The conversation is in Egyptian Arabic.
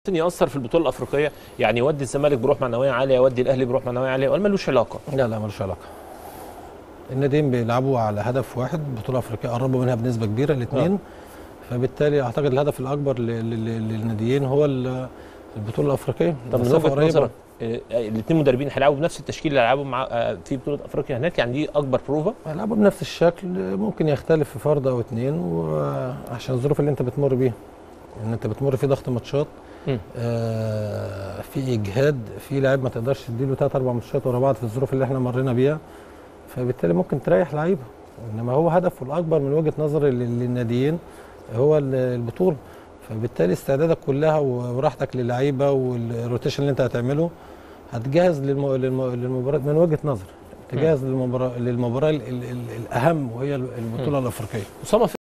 ممكن يأثر في البطوله الافريقيه يعني يودي الزمالك بروح معنويه عاليه يودي الاهلي بروح معنويه عاليه ولا ملوش علاقه لا لا ملوش علاقه الناديين بيلعبوا على هدف واحد بطوله افريقيه قربوا منها بنسبه كبيره الاثنين فبالتالي اعتقد الهدف الاكبر ل- ل- للناديين هو ال- البطوله الافريقيه طب من مسافة وجهه قريبة. نظرك الاثنين مدربين هيلعبوا بنفس التشكيل اللي لعبوا مع آه، في بطوله افريقيا هناك يعني دي اكبر بروفا هيلعبوا بنفس الشكل ممكن يختلف في فرد او اتنين وعشان الظروف اللي انت بتمر بيها ان انت بتمر في ضغط ماتشات مم. آه في اجهاد في لاعب ما تقدرش تديله ثلاث اربع ماتشات ورا بعض في الظروف اللي احنا مرينا بيها فبالتالي ممكن تريح لعيبه انما هو هدفه الاكبر من وجهه نظري لل- للناديين هو ال- البطوله فبالتالي استعدادك كلها وراحتك للعيبه والروتيشن اللي انت هتعمله هتجهز للم- للم- للمباراه من وجهه نظري تجهز للمباراه للمباراه ال- ال- ال- الاهم وهي البطوله الافريقيه اسامه